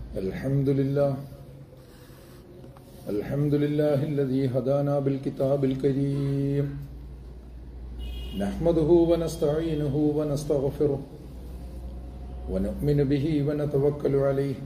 الحمد لله الحمد لله الذي هدانا بالكتاب الكريم نحمده ونستعينه ونستغفره ونؤمن به ونتوكل عليه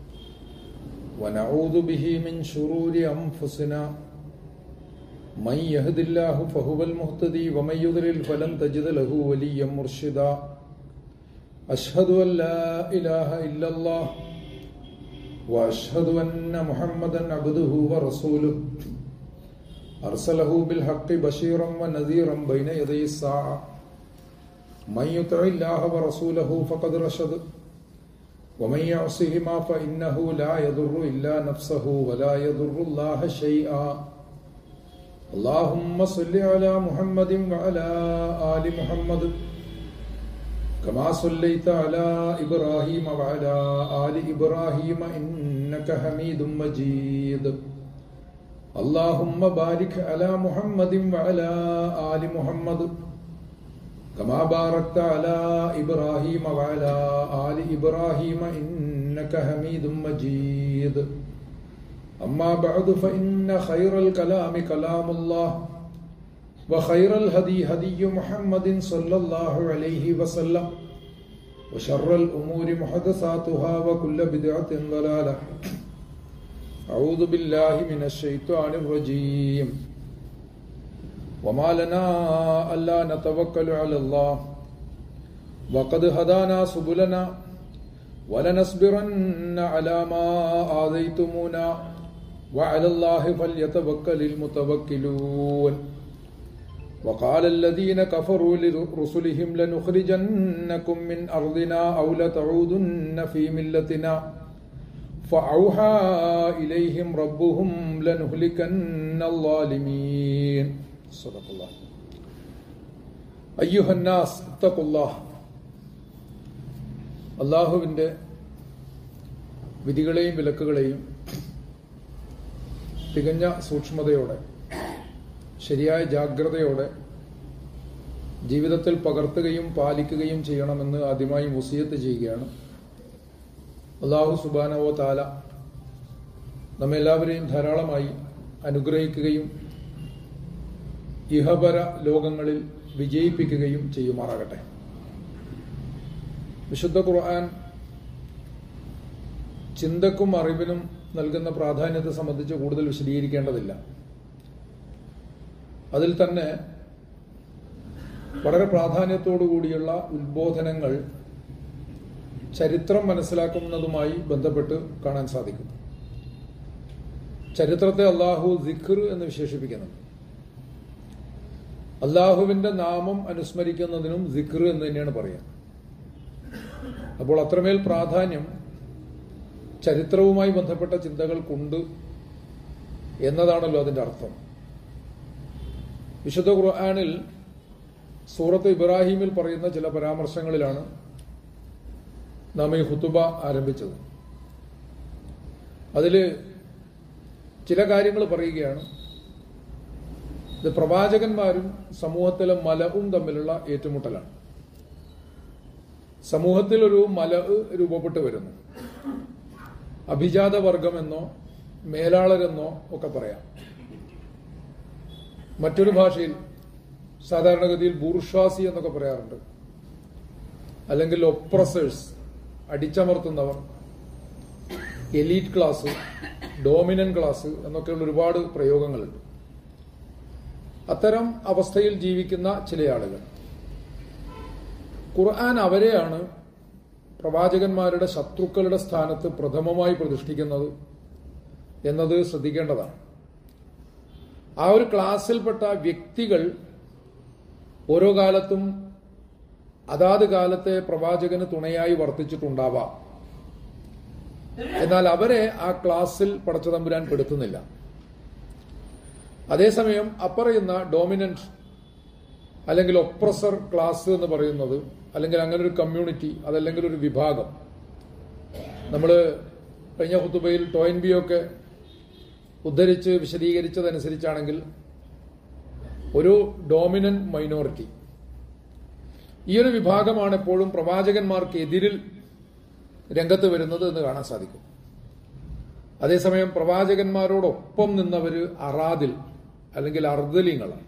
ونعوذ به من شرور أنفسنا من يهد الله فهو المهتدي ومن يضلل فلن تجد له وليا مرشدا أشهد أن لا إله إلا الله وأشهد أن محمدا عبده ورسوله أرسله بالحق بشيرا ونذيرا بين يدي الساعة من يطع الله ورسوله فقد رشد ومن يعصهما فإنه لا يضر إلا نفسه ولا يضر الله شيئا اللهم صل على محمد وعلى آل محمد كما صليت على إبراهيم وعلى آل إبراهيم إنك حميد مجيد اللهم بارك على محمد وعلى آل محمد كما باركت على إبراهيم وعلى آل إبراهيم إنك حميد مجيد أما بعد فإن خير الكلام كلام الله وخير الهدي هدي محمد صلى الله عليه وسلم وشر الأمور محدثاتها وكل بدعة ضلالة أعوذ بالله من الشيطان الرجيم وما لنا ألا نتوكل على الله وقد هدانا سبلنا ولنصبرن على ما آذيتمونا وعلى الله فليتوكل المتوكلون وقال الذين كفروا لرسلهم لنخرجنكم من أرضنا أو لتعودن في ملتنا فأوحى إليهم ربهم لنهلكن الظالمين صدق الله أيها الناس اتقوا الله അള്ളാഹുവിൻ്റെ വിധികളെയും വിലക്കുകളെയും തികഞ്ഞ സൂക്ഷ്മതയോടെ ശരിയായ ജാഗ്രതയോടെ ജീവിതത്തിൽ പകർത്തുകയും പാലിക്കുകയും ചെയ്യണമെന്ന് ആദ്യമായി മുസിയത്ത് ചെയ്യുകയാണ് അള്ളാഹു സുബാനവോ താല നമ്മെല്ലാവരെയും ധാരാളമായി അനുഗ്രഹിക്കുകയും ഇഹപര ലോകങ്ങളിൽ വിജയിപ്പിക്കുകയും ചെയ്യുമാറാകട്ടെ വിശുദ്ധ ഖുർആൻ ചിന്തക്കും അറിവിനും നൽകുന്ന പ്രാധാന്യത്തെ സംബന്ധിച്ച് കൂടുതൽ വിശദീകരിക്കേണ്ടതില്ല അതിൽ തന്നെ വളരെ പ്രാധാന്യത്തോടു കൂടിയുള്ള ഉത്ബോധനങ്ങൾ ചരിത്രം മനസ്സിലാക്കുന്നതുമായി ബന്ധപ്പെട്ട് കാണാൻ സാധിക്കും ചരിത്രത്തെ അള്ളാഹു സിഖർ എന്ന് വിശേഷിപ്പിക്കുന്നു അള്ളാഹുവിന്റെ നാമം അനുസ്മരിക്കുന്നതിനും സിഖർ എന്ന് തന്നെയാണ് പറയുക അപ്പോൾ അത്രമേൽ പ്രാധാന്യം ചരിത്രവുമായി ബന്ധപ്പെട്ട ചിന്തകൾക്കുണ്ട് എന്നതാണല്ലോ അതിന്റെ അർത്ഥം വിശുദ്ധ ഖുർആാനിൽ സൂറത്ത് ഇബ്രാഹിമിൽ പറയുന്ന ചില പരാമർശങ്ങളിലാണ് നാം ഈ ഹുത്തുബ ആരംഭിച്ചത് അതിൽ ചില കാര്യങ്ങൾ പറയുകയാണ് ഇത് പ്രവാചകന്മാരും സമൂഹത്തിലെ മലവും തമ്മിലുള്ള ഏറ്റുമുട്ടലാണ് സമൂഹത്തിൽ ഒരു മല രൂപപ്പെട്ടു വരുന്നു അഭിജാത വർഗമെന്നോ മേലാളരെന്നോ ഒക്കെ പറയാം മറ്റൊരു ഭാഷയിൽ സാധാരണഗതിയിൽ ബൂർഷ്വാസി എന്നൊക്കെ പറയാറുണ്ട് അല്ലെങ്കിൽ ഒപ്രസേഴ്സ് അടിച്ചമർത്തുന്നവർ എലീറ്റ് ക്ലാസ് ഡോമിനൻ ക്ലാസ് എന്നൊക്കെയുള്ള ഒരുപാട് പ്രയോഗങ്ങളുണ്ട് അത്തരം അവസ്ഥയിൽ ജീവിക്കുന്ന ചില ആളുകൾ ഖുർആൻ അവരെയാണ് പ്രവാചകന്മാരുടെ ശത്രുക്കളുടെ സ്ഥാനത്ത് പ്രഥമമായി പ്രതിഷ്ഠിക്കുന്നത് എന്നത് ശ്രദ്ധിക്കേണ്ടതാണ് ആ ഒരു ക്ലാസ്സിൽപ്പെട്ട വ്യക്തികൾ ഓരോ കാലത്തും അതാത് കാലത്തെ പ്രവാചകന് തുണയായി വർത്തിച്ചിട്ടുണ്ടാവാം എന്നാൽ അവരെ ആ ക്ലാസ്സിൽ പടച്ചതമ്പുരാൻ പെടുത്തുന്നില്ല അതേസമയം അപ്പറയുന്ന ഡോമിനന്റ് അല്ലെങ്കിൽ ഒപ്രസർ ക്ലാസ് എന്ന് പറയുന്നത് അല്ലെങ്കിൽ അങ്ങനെ ഒരു കമ്മ്യൂണിറ്റി അതല്ലെങ്കിൽ ഒരു വിഭാഗം നമ്മൾ കഴിഞ്ഞ ഹുത്തുബയിൽ ടോയിൻബിയൊക്കെ ഉദ്ധരിച്ച് വിശദീകരിച്ചതനുസരിച്ചാണെങ്കിൽ ഒരു ഡോമിനന്റ് മൈനോറിറ്റി ഈ ഒരു വിഭാഗമാണ് എപ്പോഴും പ്രവാചകന്മാർക്ക് എതിരിൽ രംഗത്ത് വരുന്നത് എന്ന് കാണാൻ സാധിക്കും അതേസമയം പ്രവാചകന്മാരോടൊപ്പം നിന്നവര് അറാദിൽ അല്ലെങ്കിൽ അർദലിങ്ങളാണ്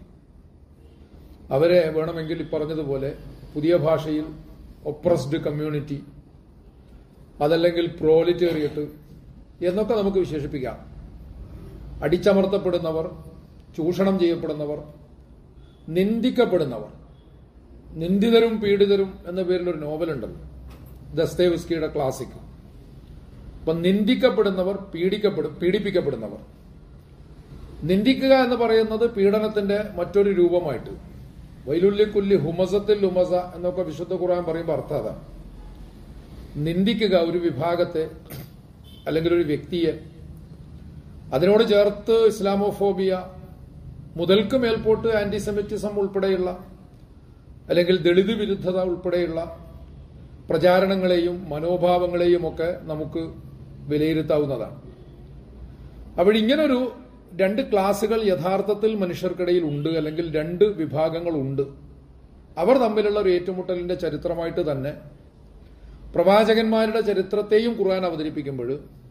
അവരെ വേണമെങ്കിൽ ഈ പറഞ്ഞതുപോലെ പുതിയ ഭാഷയിൽ ഒപ്രസ്ഡ് കമ്മ്യൂണിറ്റി അതല്ലെങ്കിൽ പ്രോലിറ്റേറിയറ്റ് എന്നൊക്കെ നമുക്ക് വിശേഷിപ്പിക്കാം അടിച്ചമർത്തപ്പെടുന്നവർ ചൂഷണം ചെയ്യപ്പെടുന്നവർ നിന്ദിക്കപ്പെടുന്നവർ നിന്ദിതരും പീഡിതരും എന്ന പേരിൽ ഒരു നോവലുണ്ടല്ലോ ദസ്തേവിസ്കിയുടെ ക്ലാസിക് അപ്പൊ നിന്ദിക്കപ്പെടുന്നവർ പീഡിക്കപ്പെടും പീഡിപ്പിക്കപ്പെടുന്നവർ നിന്ദിക്കുക എന്ന് പറയുന്നത് പീഡനത്തിന്റെ മറ്റൊരു രൂപമായിട്ട് വൈലുല്ലി കുല്ലി ഹുമസത്തിൽ ഹുമസ എന്നൊക്കെ വിശുദ്ധ ഖുർആൻ പറയുമ്പോൾ അർത്ഥം അതാണ് നിന്ദിക്കുക ഒരു വിഭാഗത്തെ അല്ലെങ്കിൽ ഒരു വ്യക്തിയെ അതിനോട് ചേർത്ത് ഇസ്ലാമോഫോബിയ മുതൽക്ക് മേൽപോട്ട് ആന്റിസെമിറ്റിസം ഉൾപ്പെടെയുള്ള അല്ലെങ്കിൽ ദളിത് വിരുദ്ധത ഉൾപ്പെടെയുള്ള പ്രചാരണങ്ങളെയും മനോഭാവങ്ങളെയും ഒക്കെ നമുക്ക് വിലയിരുത്താവുന്നതാണ് അപ്പോൾ ഇങ്ങനൊരു രണ്ട് ക്ലാസുകൾ യഥാർത്ഥത്തിൽ മനുഷ്യർക്കിടയിൽ ഉണ്ട് അല്ലെങ്കിൽ രണ്ട് വിഭാഗങ്ങൾ ഉണ്ട് അവർ തമ്മിലുള്ള ഒരു ഏറ്റുമുട്ടലിന്റെ ചരിത്രമായിട്ട് തന്നെ പ്രവാചകന്മാരുടെ ചരിത്രത്തെയും ഖുർആൻ അവതരിപ്പിക്കുമ്പോൾ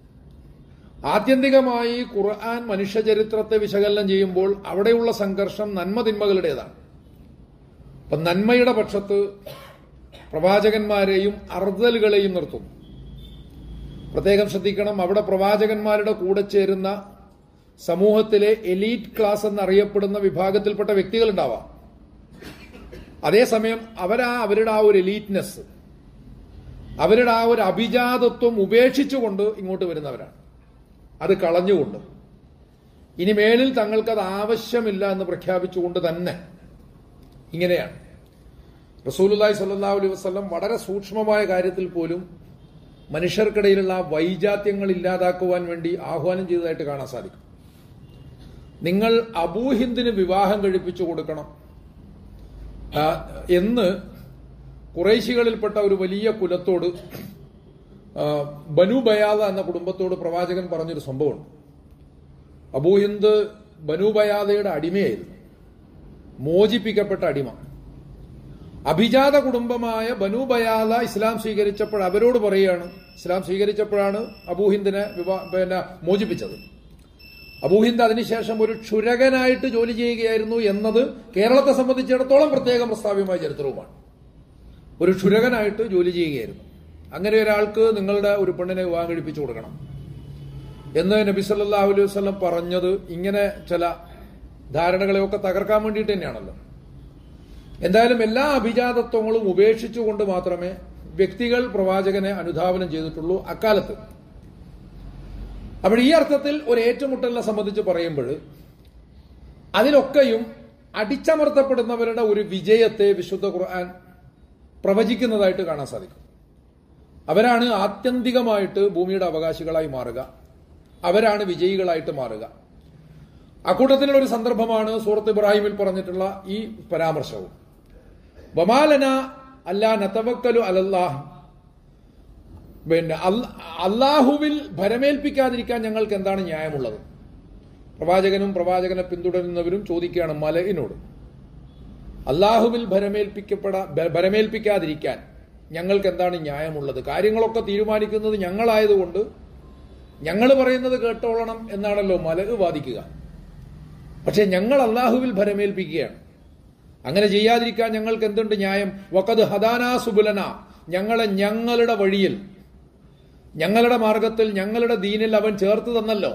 ആത്യന്തികമായി ഖുർആൻ മനുഷ്യ ചരിത്രത്തെ വിശകലനം ചെയ്യുമ്പോൾ അവിടെയുള്ള സംഘർഷം നന്മതിന്മകളുടേതാണ് അപ്പൊ നന്മയുടെ പക്ഷത്ത് പ്രവാചകന്മാരെയും അർദലുകളെയും നിർത്തുന്നു പ്രത്യേകം ശ്രദ്ധിക്കണം അവിടെ പ്രവാചകന്മാരുടെ കൂടെ ചേരുന്ന സമൂഹത്തിലെ എലീറ്റ് ക്ലാസ് എന്നറിയപ്പെടുന്ന വിഭാഗത്തിൽപ്പെട്ട വ്യക്തികൾ ഉണ്ടാവാം അതേസമയം അവരാ അവരുടെ ആ ഒരു എലീറ്റ്നെസ് അവരുടെ ആ ഒരു അഭിജാതത്വം ഉപേക്ഷിച്ചുകൊണ്ട് ഇങ്ങോട്ട് വരുന്നവരാണ് അത് കളഞ്ഞുകൊണ്ട് ഇനി മേലിൽ തങ്ങൾക്കത് ആവശ്യമില്ല എന്ന് പ്രഖ്യാപിച്ചുകൊണ്ട് തന്നെ ഇങ്ങനെയാണ് റസൂലുല്ലായി സല്ലാ അലൈഹി വസ്ലം വളരെ സൂക്ഷ്മമായ കാര്യത്തിൽ പോലും മനുഷ്യർക്കിടയിലുള്ള ആ വൈജാത്യങ്ങൾ ഇല്ലാതാക്കുവാൻ വേണ്ടി ആഹ്വാനം ചെയ്തതായിട്ട് കാണാൻ സാധിക്കും നിങ്ങൾ അബൂഹിന്ദിന് വിവാഹം കഴിപ്പിച്ചു കൊടുക്കണം ആ, എന്ന് കുറേശികളിൽപ്പെട്ട ഒരു വലിയ കുലത്തോട് ആ, ബനു ബയാദ എന്ന കുടുംബത്തോട് പ്രവാചകൻ പറഞ്ഞൊരു സംഭവമുണ്ട് അബൂഹിന്ദ് ബനു ബയാദയുടെ അടിമയായിരുന്നു മോചിപ്പിക്കപ്പെട്ട അടിമ അഭിജാത കുടുംബമായ ബനു ബയാദ ഇസ്ലാം സ്വീകരിച്ചപ്പോൾ അവരോട് പറയുകയാണ് ഇസ്ലാം സ്വീകരിച്ചപ്പോഴാണ് അബൂഹിന്ദിനെ വിവാ പിന്നെ മോചിപ്പിച്ചത് അബൂഹിന്ദ് അതിനുശേഷം ഒരു ക്ഷുരകനായിട്ട് ജോലി ചെയ്യുകയായിരുന്നു എന്നത് കേരളത്തെ സംബന്ധിച്ചിടത്തോളം പ്രത്യേകം പ്രസ്താവ്യമായ ചരിത്രവുമാണ് ഒരു ക്ഷുരകനായിട്ട് ജോലി ചെയ്യുകയായിരുന്നു അങ്ങനെ ഒരാൾക്ക് നിങ്ങളുടെ ഒരു പെണ്ണിനെ വിവാഹം കഴിപ്പിച്ചു കൊടുക്കണം എന്ന് നബി സല്ലല്ലാഹു അലൈഹി വസല്ലം പറഞ്ഞത് ഇങ്ങനെ ചില ധാരണകളെയൊക്കെ തകർക്കാൻ വേണ്ടിയിട്ട് തന്നെയാണല്ലോ എന്തായാലും എല്ലാ അഭിജാതത്വങ്ങളും ഉപേക്ഷിച്ചുകൊണ്ട് മാത്രമേ വ്യക്തികൾ പ്രവാചകനെ അനുധാവനം ചെയ്തിട്ടുള്ളൂ അക്കാലത്ത് അപ്പോൾ ഈ അർത്ഥത്തിൽ ഒരു ഏറ്റുമുട്ടലിനെ സംബന്ധിച്ച് പറയുമ്പോൾ അതിലൊക്കെയും അടിച്ചമർത്തപ്പെടുന്നവരുടെ ഒരു വിജയത്തെ വിശുദ്ധ ഖുർആൻ പ്രവചിക്കുന്നതായിട്ട് കാണാൻ സാധിക്കും അവരാണ് ആത്യന്തികമായിട്ട് ഭൂമിയുടെ അവകാശികളായി മാറുക അവരാണ് വിജയികളായിട്ട് മാറുക അക്കൂട്ടത്തിലുള്ള ഒരു സന്ദർഭമാണ് സൂറത്ത് ഇബ്രാഹിമിൽ പറഞ്ഞിട്ടുള്ള ഈ പരാമർശവും വമാലന അല്ലാ നതവക്കലു അലല്ലാഹ് പിന്നെ അല്ല- അള്ളാഹുവിൽ ഭരമേൽപ്പിക്കാതിരിക്കാൻ ഞങ്ങൾക്ക് എന്താണ് ന്യായമുള്ളത് പ്രവാചകനും പ്രവാചകനെ പിന്തുടരുന്നവരും ചോദിക്കുകയാണ് മലയിനോട് അള്ളാഹുവിൽ ഭരമേൽപ്പിക്കപ്പെടാ ഭ- ഭരമേൽപ്പിക്കാതിരിക്കാൻ ഞങ്ങൾക്ക് എന്താണ് ന്യായമുള്ളത് കാര്യങ്ങളൊക്കെ തീരുമാനിക്കുന്നത് ഞങ്ങളായതുകൊണ്ട് ഞങ്ങൾ പറയുന്നത് കേട്ടോളണം എന്നാണല്ലോ മലക് വാദിക്കുക പക്ഷെ ഞങ്ങൾ അള്ളാഹുവിൽ ഭരമേൽപ്പിക്കുകയാണ് അങ്ങനെ ചെയ്യാതിരിക്കാൻ ഞങ്ങൾക്ക് എന്തുണ്ട് ന്യായം വക്കത് ഹദാനാ സുബുലന ഞങ്ങളെ ഞങ്ങളുടെ വഴിയിൽ ഞങ്ങളുടെ മാർഗത്തിൽ ഞങ്ങളുടെ ദീനിൽ അവൻ ചേർത്ത് തന്നല്ലോ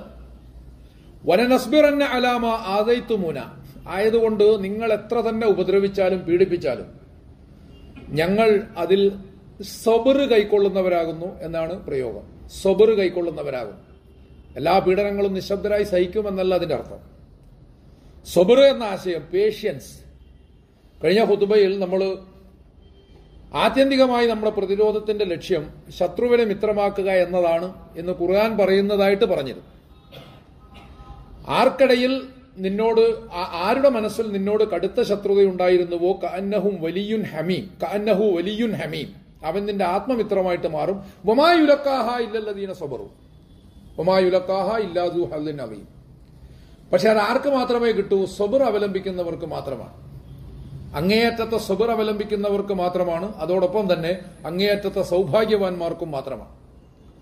വനനസ്ബിറന്ന അലാമ ആദൈത്തുമൂന ആയതുകൊണ്ട് നിങ്ങൾ എത്ര തന്നെ ഉപദ്രവിച്ചാലും പീഡിപ്പിച്ചാലും ഞങ്ങൾ അതിൽ സബറ് കൈക്കൊള്ളുന്നവരാകുന്നു എന്നാണ് പ്രയോഗം സബറ് കൈക്കൊള്ളുന്നവരാകുന്നു എല്ലാ പീഡനങ്ങളും നിശബ്ദരായി സഹിക്കുമെന്നല്ല അതിന്റെ അർത്ഥം സബർ എന്ന ആശയം പേഷ്യൻസ് കഴിഞ്ഞ ഹുതുബയിൽ നമ്മൾ ആത്യന്തികമായി നമ്മുടെ പ്രതിരോധത്തിന്റെ ലക്ഷ്യം ശത്രുവിനെ മിത്രമാക്കുക എന്നതാണ് എന്ന് ഖുർആൻ പറയുന്നതായിട്ട് പറഞ്ഞിരുന്നു ആർക്കിടയിൽ നിന്നോട് ആ- ആരുടെ മനസ്സിൽ നിന്നോട് കടുത്ത ശത്രുതയുണ്ടായിരുന്നുവോ കഅന്നഹും വലിയുൻ ഹമീം കഅന്നഹു വലിയുൻ ഹമീം അവൻ നിന്റെ ആത്മമിത്രമായിട്ട് മാറും വമായുലക്കാഹ ഇല്ലല്ലദീന സബറു വമായുലക്കാഹ ഇല്ലാദു ഹല്ലിൻ അവീം പക്ഷെ അത് ആർക്ക് മാത്രമേ കിട്ടൂ സബർ അവലംബിക്കുന്നവർക്ക് മാത്രമാണ് അങ്ങേയറ്റത്തെ സബർ അവലംബിക്കുന്നവർക്ക് മാത്രമാണ് അതോടൊപ്പം തന്നെ അങ്ങേയറ്റത്തെ സൗഭാഗ്യവാന്മാർക്കും മാത്രമാണ്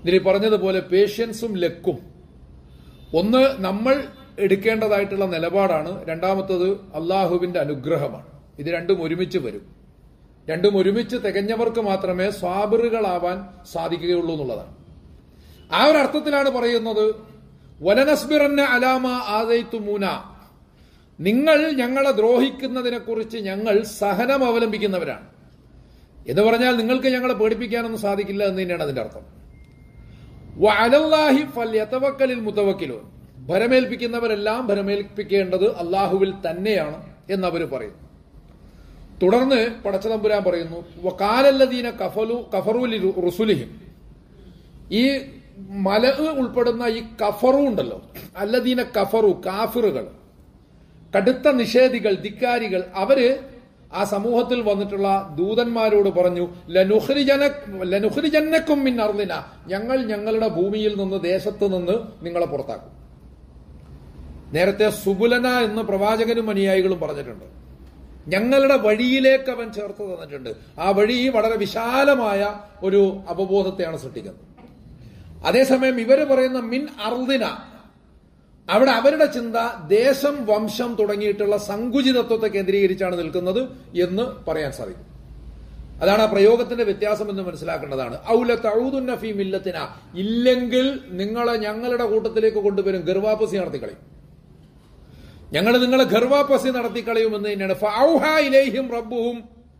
ഇതിൽ പറഞ്ഞതുപോലെ പേഷ്യൻസും ലക്കും ഒന്ന് നമ്മൾ എടുക്കേണ്ടതായിട്ടുള്ള നിലപാടാണ് രണ്ടാമത്തത് അള്ളാഹുവിന്റെ അനുഗ്രഹമാണ് ഇത് രണ്ടും ഒരുമിച്ച് വരും രണ്ടും ഒരുമിച്ച് തികഞ്ഞവർക്ക് മാത്രമേ സ്വാബറുകളാവാൻ സാധിക്കുകയുള്ളൂ എന്നുള്ളതാണ് ആ ഒരു അർത്ഥത്തിലാണ് പറയുന്നത് വലനസ്ബിറന്ന അലാമ ആദയിത്തു മൂന നിങ്ങൾ ഞങ്ങളെ ദ്രോഹിക്കുന്നതിനെ കുറിച്ച് ഞങ്ങൾ സഹനം അവലംബിക്കുന്നവരാണ് എന്ന് പറഞ്ഞാൽ നിങ്ങൾക്ക് ഞങ്ങളെ പേടിപ്പിക്കാനൊന്നും സാധിക്കില്ല എന്ന് തന്നെയാണ് അതിന്റെ അർത്ഥം വഅലല്ലാഹി ഫല്യതവക്കലിൽ മുതവക്കിലൂൻ ഭരമേൽപ്പിക്കുന്നവരെല്ലാം ഭരമേൽപ്പിക്കേണ്ടത് അള്ളാഹുവിൽ തന്നെയാണ് എന്ന് അവർ പറയും തുടർന്ന് പടച്ചതമ്പുരാൻ പറയുന്നു വക്കാലല്ലദീന കഫലു കഫറൂലി റുസുലിഹിം ഈ മല ഉൾപ്പെടുന്ന ഈ കഫറു ഉണ്ടല്ലോ അല്ലദീന കഫറു കാഫിറുകൾ കടുത്ത നിഷേധികൾ ധിക്കാരികൾ അവര് ആ സമൂഹത്തിൽ വന്നിട്ടുള്ള ദൂതന്മാരോട് പറഞ്ഞു ലനുഹ്രിജന ലനുഹ്രിജന്നക്കും മിൻ അർദിന ഞങ്ങൾ ഞങ്ങളുടെ ഭൂമിയിൽ നിന്ന് ദേശത്ത് നിന്ന് നിങ്ങളെ പുറത്താക്കും നേരത്തെ സുബുലന എന്ന് പ്രവാചകനും അനുയായികളും പറഞ്ഞിട്ടുണ്ട് ഞങ്ങളുടെ വഴിയിലേക്ക് അവൻ ചേർത്ത് തന്നിട്ടുണ്ട് ആ വഴി വളരെ വിശാലമായ ഒരു അവബോധത്തെയാണ് സൃഷ്ടിക്കുന്നത് അതേസമയം ഇവര് പറയുന്ന മിൻ അർദിന അവിടെ അവരുടെ ചിന്ത ദേശം വംശം തുടങ്ങിയിട്ടുള്ള സങ്കുചിതത്വത്തെ കേന്ദ്രീകരിച്ചാണ് നിൽക്കുന്നത് എന്ന് പറയാൻ സാധിക്കും അതാണ് ആ പ്രയോഗത്തിന്റെ വ്യത്യാസം എന്ന് മനസ്സിലാക്കേണ്ടതാണ് ഔല തൗദുന്ന ഫീ മില്ലത്തിന ഇല്ലെങ്കിൽ നിങ്ങളെ ഞങ്ങളുടെ കൂട്ടത്തിലേക്ക് കൊണ്ടുവരും ഗർവാപ്പസി നടത്തിക്കളയും ഞങ്ങൾ നിങ്ങളെ ഗർവാപ്പസി നടത്തിക്കളയുമെന്ന് തന്നെയാണ് ഫൗഹ ഇലൈഹിം റബ്ബുഹും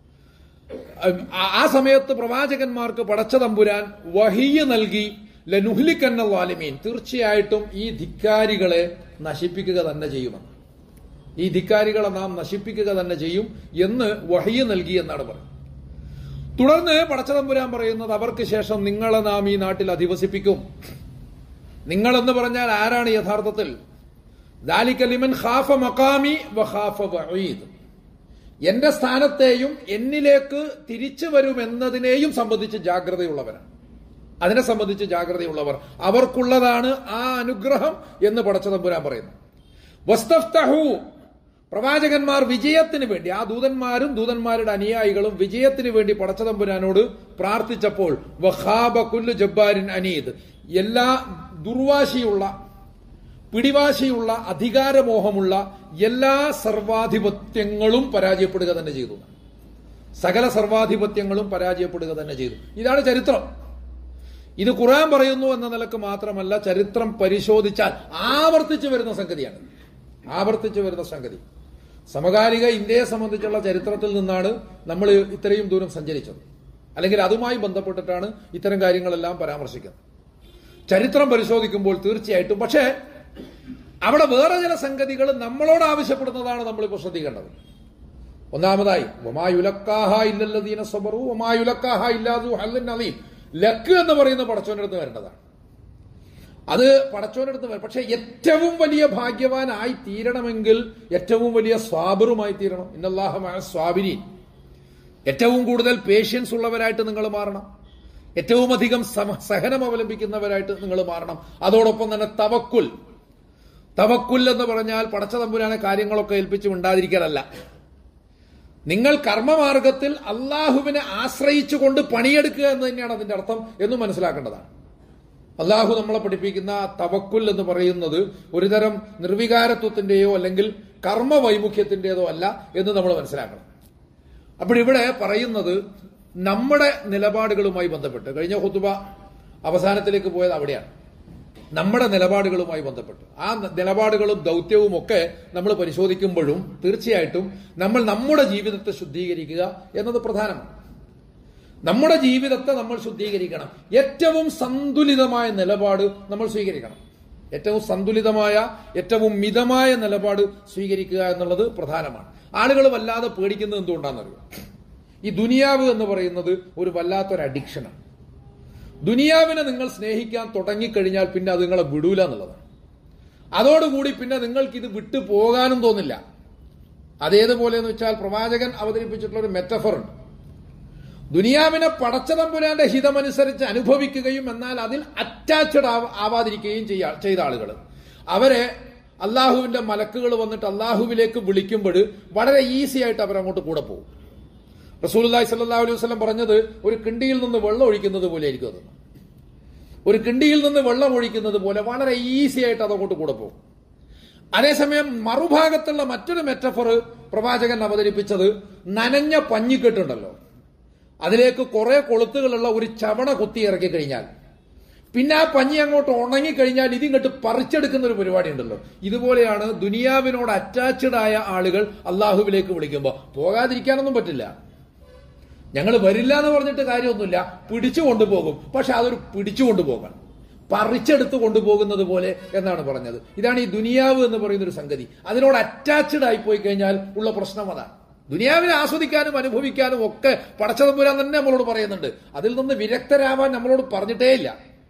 ആ സമയത്ത് പ്രവാചകന്മാർക്ക് പടച്ച തമ്പുരാൻ വഹിയ നൽകി ലനുഹ്ലിക്കന്ന വാലിമീൻ തീർച്ചയായിട്ടും ഈ ധിക്കാരികളെ നശിപ്പിക്കുക തന്നെ ചെയ്യുമെന്ന് ഈ ധിക്കാരികളെ നാം നശിപ്പിക്കുക തന്നെ ചെയ്യും എന്ന് വഹിയ നൽകി എന്നാണ് പറയുന്നത് തുടർന്ന് പടച്ചതമ്പുരാൻ പറയുന്നത് അവർക്ക് ശേഷം നിങ്ങളെ നാം ഈ നാട്ടിൽ അധിവസിപ്പിക്കും നിങ്ങളെന്ന് പറഞ്ഞാൽ ആരാണ് യഥാർത്ഥത്തിൽ ദാലിക്കലിമൻ ഖാഫ മക്കാമി വഖാഫ വഈദ് എന്റെ സ്ഥാനത്തെയും എന്നിലേക്ക് തിരിച്ചു വരുമെന്നതിനെയും സംബന്ധിച്ച് ജാഗ്രതയുള്ളവരാണ് അതിനെ സംബന്ധിച്ച് ജാഗ്രതയുള്ളവർ അവർക്കുള്ളതാണ് ആ അനുഗ്രഹം എന്ന് പടച്ചതമ്പുരാൻ പറയുന്നു വസ്തഫ്തഹു പ്രവാചകന്മാർ വിജയത്തിന് വേണ്ടി ആ ദൂതന്മാരും ദൂതന്മാരുടെ അനുയായികളും വിജയത്തിന് വേണ്ടി പടച്ചതമ്പുരാനോട് പ്രാർത്ഥിച്ചപ്പോൾ വഹാബ കുല്ലു ജബ്ബാരിൻ അനീദ് എല്ലാ ദുർവാശിയുള്ള പിടിവാശിയുള്ള അധികാരമോഹമുള്ള എല്ലാ സർവാധിപത്യങ്ങളും പരാജയപ്പെടുക തന്നെ ചെയ്തു സകല സർവാധിപത്യങ്ങളും പരാജയപ്പെടുക തന്നെ ചെയ്തു ഇതാണ് ചരിത്രം ഇത് ഖുറാൻ പറയുന്നു എന്ന നിലക്ക് മാത്രമല്ല ചരിത്രം പരിശോധിച്ചാൽ ആവർത്തിച്ചു വരുന്ന സംഗതിയാണ് ആവർത്തിച്ചു വരുന്ന സംഗതി സമകാലിക ഇന്ത്യയെ സംബന്ധിച്ചുള്ള ചരിത്രത്തിൽ നിന്നാണ് നമ്മൾ ഇത്രയും ദൂരം സഞ്ചരിച്ചത് അല്ലെങ്കിൽ അതുമായി ബന്ധപ്പെട്ടിട്ടാണ് ഇത്തരം കാര്യങ്ങളെല്ലാം പരാമർശിക്കുന്നത് ചരിത്രം പരിശോധിക്കുമ്പോൾ തീർച്ചയായിട്ടും പക്ഷേ അവിടെ വേറെ ചില സംഗതികൾ നമ്മളോട് ആവശ്യപ്പെടുന്നതാണ് നമ്മളിപ്പോൾ ശ്രദ്ധിക്കേണ്ടത് ഒന്നാമതായി ഒമായുലക്കാഹ ഇല്ലല്ലദീന സബറു ഒമായുലക്കാഹ ഇല്ലാതു ഹല്ലൻ അലീം ലക്ക് എന്ന് പറയുന്ന പടച്ചോന്റെ അടുത്ത് വരേണ്ടതാണ് അത് പടച്ചോന്റെ അടുത്ത് വരും പക്ഷെ ഏറ്റവും വലിയ ഭാഗ്യവാനായി തീരണമെങ്കിൽ ഏറ്റവും വലിയ സ്വാബറുമായി തീരണം ഇന്നല്ലാഹമായ സ്വാബിനി ഏറ്റവും കൂടുതൽ പേഷ്യൻസ് ഉള്ളവരായിട്ട് നിങ്ങൾ മാറണം ഏറ്റവും അധികം സഹനം അവലംബിക്കുന്നവരായിട്ട് നിങ്ങൾ മാറണം അതോടൊപ്പം തന്നെ തവക്കുൽ തവക്കുൽ എന്ന് പറഞ്ഞാൽ പടച്ച തമ്പുരാനെ കാര്യങ്ങളൊക്കെ ഏൽപ്പിച്ച് ഉണ്ടാതിരിക്കലല്ല നിങ്ങൾ കർമ്മമാർഗത്തിൽ അള്ളാഹുവിനെ ആശ്രയിച്ചുകൊണ്ട് പണിയെടുക്കുക എന്ന് തന്നെയാണ് അതിന്റെ അർത്ഥം എന്ന് മനസ്സിലാക്കേണ്ടതാണ് അള്ളാഹു നമ്മളെ പഠിപ്പിക്കുന്ന തവക്കുൽ എന്ന് പറയുന്നത് ഒരുതരം നിർവികാരത്വത്തിന്റെയോ അല്ലെങ്കിൽ കർമ്മ വൈമുഖ്യത്തിന്റേതോ അല്ല എന്ന് നമ്മൾ മനസ്സിലാക്കണം അപ്പോൾ ഇവിടെ പറയുന്നത് നമ്മുടെ നിലപാടുകളുമായി ബന്ധപ്പെട്ട് കഴിഞ്ഞ ഹുത്തുബ അവസാനത്തിലേക്ക് പോയത് അവിടെയാണ് നമ്മുടെ നിലപാടുകളുമായി ബന്ധപ്പെട്ട് ആ നിലപാടുകളും ദൗത്യവും ഒക്കെ നമ്മൾ പരിശോധിക്കുമ്പോഴും തീർച്ചയായിട്ടും നമ്മൾ നമ്മുടെ ജീവിതത്തെ ശുദ്ധീകരിക്കുക എന്നത് പ്രധാനമാണ് നമ്മുടെ ജീവിതത്തെ നമ്മൾ ശുദ്ധീകരിക്കണം ഏറ്റവും സന്തുലിതമായ നിലപാട് നമ്മൾ സ്വീകരിക്കണം ഏറ്റവും സന്തുലിതമായ ഏറ്റവും മിതമായ നിലപാട് സ്വീകരിക്കുക എന്നുള്ളത് പ്രധാനമാണ് ആളുകൾ വല്ലാതെ പേടിക്കുന്നത് എന്തുകൊണ്ടാണെന്നറിയോ ഈ ദുനിയാവ് എന്ന് പറയുന്നത് ഒരു വല്ലാത്തൊരു അഡിക്ഷനാണ് ദുനിയാവിനെ നിങ്ങൾ സ്നേഹിക്കാൻ തുടങ്ങിക്കഴിഞ്ഞാൽ പിന്നെ അത് നിങ്ങളെ വിടൂല എന്നുള്ളതാണ് അതോടുകൂടി പിന്നെ നിങ്ങൾക്ക് ഇത് വിട്ടു പോകാനും തോന്നില്ല അതേതുപോലെ എന്ന് വെച്ചാൽ പ്രവാചകൻ അവതരിപ്പിച്ചിട്ടുള്ള ഒരു മെറ്റഫർ ഉണ്ട് ദുനിയാവിനെ പടച്ചതമ്പുരാന്റെ ഹിതമനുസരിച്ച് അനുഭവിക്കുകയും എന്നാൽ അതിൽ അറ്റാച്ച്ഡ് ആവാതിരിക്കുകയും ചെയ്ത ആളുകൾ അവരെ അള്ളാഹുവിന്റെ മലക്കുകൾ വന്നിട്ട് അള്ളാഹുവിലേക്ക് വിളിക്കുമ്പോൾ വളരെ ഈസി ആയിട്ട് അവരങ്ങോട്ട് കൂടെ പോകും റസൂലി സല്ലാ അലൈഹി വസ്ലം പറഞ്ഞത് ഒരു കിണ്ടിയിൽ നിന്ന് വെള്ളം ഒഴിക്കുന്നത് പോലെ ആയിരിക്കും അത് ഒരു കിണ്ടിയിൽ നിന്ന് വെള്ളം ഒഴിക്കുന്നത് പോലെ വളരെ ഈസി ആയിട്ട് അതങ്ങോട്ട് കൂടെ പോകും അതേസമയം മറുഭാഗത്തുള്ള മറ്റൊരു മെറ്റഫർ പ്രവാചകൻ അവതരിപ്പിച്ചത് നനഞ്ഞ പഞ്ഞിക്കെട്ടുണ്ടല്ലോ അതിലേക്ക് കുറെ കൊളുത്തുകളുള്ള ഒരു ചവണ കുത്തി ഇറക്കി കഴിഞ്ഞാൽ പിന്നെ ആ പഞ്ഞി അങ്ങോട്ട് ഉണങ്ങിക്കഴിഞ്ഞാൽ ഇതിങ്ങോട്ട് പറിച്ചെടുക്കുന്ന ഒരു പരിപാടി ഉണ്ടല്ലോ ഇതുപോലെയാണ് ദുനിയാവിനോട് അറ്റാച്ച്ഡ് ആയ ആളുകൾ അള്ളാഹുവിലേക്ക് വിളിക്കുമ്പോൾ പോകാതിരിക്കാനൊന്നും പറ്റില്ല ഞങ്ങൾ വരില്ല എന്ന് പറഞ്ഞിട്ട് കാര്യമൊന്നുമില്ല പിടിച്ചു കൊണ്ടുപോകും പക്ഷെ അതൊരു പിടിച്ചു കൊണ്ടുപോകണം പറിച്ചെടുത്ത് കൊണ്ടുപോകുന്നത് പോലെ എന്നാണ് പറഞ്ഞത് ഇതാണ് ഈ ദുനിയാവ് എന്ന് പറയുന്ന ഒരു സംഗതി അതിനോട് അറ്റാച്ച്ഡ് ആയി പോയി കഴിഞ്ഞാൽ ഉള്ള പ്രശ്നം അതാണ് ദുനിയാവിനെ ആസ്വദിക്കാനും അനുഭവിക്കാനും ഒക്കെ പടച്ചതമ്പുരാൻ തന്നെ നമ്മളോട് പറയുന്നുണ്ട് അതിൽ നിന്ന് വിരക്തരാവാൻ നമ്മളോട് പറഞ്ഞിട്ടേ ഇല്ല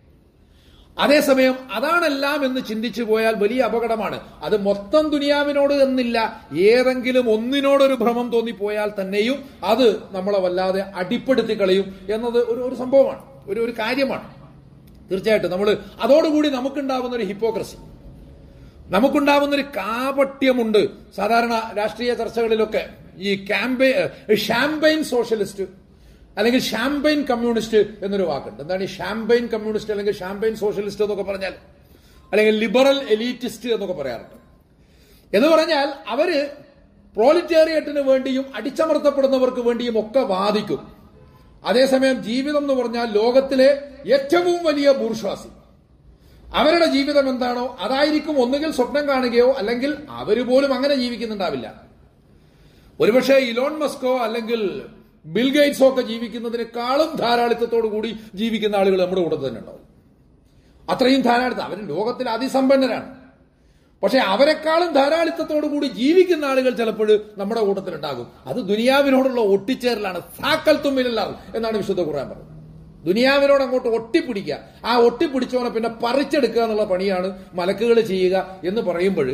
അതേസമയം അതാണെല്ലാം എന്ന് ചിന്തിച്ചു പോയാൽ വലിയ അപകടമാണ് അത് മൊത്തം ദുനിയാവിനോട് എന്നില്ല ഏതെങ്കിലും ഒന്നിനോടൊരു ഭ്രമം തോന്നിപ്പോയാൽ തന്നെയും അത് നമ്മളെ വല്ലാതെ അടിപ്പെടുത്തി കളയും എന്നത് ഒരു ഒരു സംഭവമാണ് ഒരു ഒരു കാര്യമാണ് തീർച്ചയായിട്ടും നമ്മൾ അതോടുകൂടി നമുക്കുണ്ടാവുന്ന ഒരു ഹിപ്പോക്രസി നമുക്കുണ്ടാവുന്ന ഒരു കാപട്യമുണ്ട് സാധാരണ രാഷ്ട്രീയ ചർച്ചകളിലൊക്കെ ഈ ക്യാമ്പെ ഷാമ്പയിൻ സോഷ്യലിസ്റ്റ് അല്ലെങ്കിൽ ഷാമ്പയിൻ കമ്മ്യൂണിസ്റ്റ് എന്നൊരു വാക്കുണ്ട് എന്താണ് ഈ ഷാമ്പയിൻ കമ്മ്യൂണിസ്റ്റ് അല്ലെങ്കിൽ ഷാമ്പയിൻ സോഷ്യലിസ്റ്റ് എന്നൊക്കെ പറഞ്ഞാൽ അല്ലെങ്കിൽ ലിബറൽ എലീറ്റിസ്റ്റ് എന്നൊക്കെ പറയാറുണ്ട് എന്ന് പറഞ്ഞാൽ അവര് പ്രോലിറ്റേറിയറ്റിന് വേണ്ടിയും അടിച്ചമർത്തപ്പെടുന്നവർക്ക് വേണ്ടിയും ഒക്കെ വാദിക്കും അതേസമയം ജീവിതം എന്ന് പറഞ്ഞാൽ ലോകത്തിലെ ഏറ്റവും വലിയ ബൂർഷ്വാസി അവരുടെ ജീവിതം എന്താണോ അതായിരിക്കും ഒന്നുകിൽ സ്വപ്നം കാണുകയോ അല്ലെങ്കിൽ അവര് പോലും അങ്ങനെ ജീവിക്കുന്നുണ്ടാവില്ല ഒരുപക്ഷെ ഇലോൺ മസ്കോ അല്ലെങ്കിൽ ബിൽ ഗേറ്റ്സോ ഒക്കെ ജീവിക്കുന്നതിനേക്കാളും ധാരാളിത്തത്തോടു കൂടി ജീവിക്കുന്ന ആളുകൾ നമ്മുടെ കൂട്ടത്തിൽ തന്നെ ഉണ്ടാവും അത്രയും ധാരാളിത്തം അവർ ലോകത്തിൽ അതിസമ്പന്നരാണ് പക്ഷെ അവരെക്കാളും ധാരാളിത്തത്തോടു കൂടി ജീവിക്കുന്ന ആളുകൾ ചിലപ്പോൾ നമ്മുടെ കൂട്ടത്തിൽ ഉണ്ടാകും അത് ദുനിയാവിനോടുള്ള ഒട്ടിച്ചേരലാണ് സാക്കൽ തുമ്മിലല്ലാർ എന്നാണ് വിശുദ്ധ ഖുർആൻ പറഞ്ഞത് ദുനിയാവിനോട് അങ്ങോട്ട് ഒട്ടിപ്പിടിക്കുക ആ ഒട്ടിപ്പിടിച്ചവനെ പിന്നെ പറിച്ചെടുക്കുക എന്നുള്ള പണിയാണ് മലക്കുകൾ ചെയ്യുക എന്ന് പറയുമ്പോൾ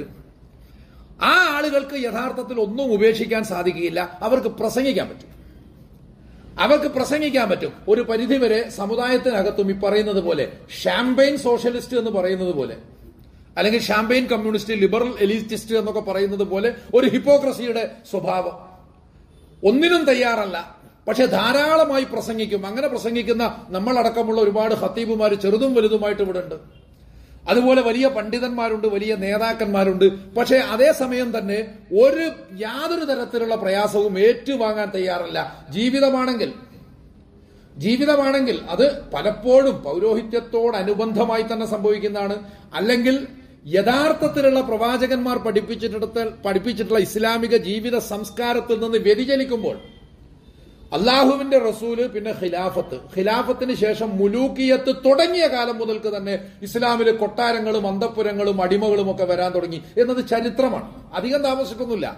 ആ ആളുകൾക്ക് യഥാർത്ഥത്തിൽ ഒന്നും ഉപേക്ഷിക്കാൻ സാധിക്കുകയില്ല അവർക്ക് പ്രസംഗിക്കാൻ പറ്റും അവർക്ക് പ്രസംഗിക്കാൻ പറ്റും ഒരു പരിധിവരെ സമുദായത്തിനകത്തും ഈ പറയുന്നത് പോലെ ഷാമ്പയിൻ സോഷ്യലിസ്റ്റ് എന്ന് പറയുന്നത് പോലെ അല്ലെങ്കിൽ ഷാമ്പയിൻ കമ്മ്യൂണിസ്റ്റ് ലിബറൽ എലിറ്റിസ്റ്റ് എന്നൊക്കെ പറയുന്നത് പോലെ ഒരു ഹിപ്പോക്രസിയുടെ സ്വഭാവം ഒന്നിനും തയ്യാറല്ല പക്ഷെ ധാരാളമായി പ്രസംഗിക്കും അങ്ങനെ പ്രസംഗിക്കുന്ന നമ്മളടക്കമുള്ള ഒരുപാട് ഹത്തീബുമാർ ചെറുതും വലുതുമായിട്ട് ഇവിടെ ഉണ്ട് അതുപോലെ വലിയ പണ്ഡിതന്മാരുണ്ട് വലിയ നേതാക്കന്മാരുണ്ട് പക്ഷേ അതേസമയം തന്നെ ഒരു യാതൊരു തരത്തിലുള്ള പ്രയാസവും ഏറ്റുവാങ്ങാൻ തയ്യാറല്ല ജീവിതമാണെങ്കിൽ ജീവിതമാണെങ്കിൽ അത് പലപ്പോഴും പൗരോഹിത്യത്തോടനുബന്ധമായി തന്നെ സംഭവിക്കുന്നതാണ് അല്ലെങ്കിൽ യഥാർത്ഥത്തിലുള്ള പ്രവാചകന്മാർ പഠിപ്പിച്ചിട്ടിടത്ത് പഠിപ്പിച്ചിട്ടുള്ള ഇസ്ലാമിക ജീവിത സംസ്കാരത്തിൽ നിന്ന് വ്യതിചലിക്കുമ്പോൾ അള്ളാഹുവിന്റെ റസൂല് പിന്നെ ഖിലാഫത്ത് ഖിലാഫത്തിന് ശേഷം മുലൂക്കിയത്ത് തുടങ്ങിയ കാലം മുതൽക്ക് തന്നെ ഇസ്ലാമിലെ കൊട്ടാരങ്ങളും അന്തപ്പുരങ്ങളും അടിമകളും ഒക്കെ വരാൻ തുടങ്ങി എന്നത് ചരിത്രമാണ് അധികം താമസിക്കുന്നില്ല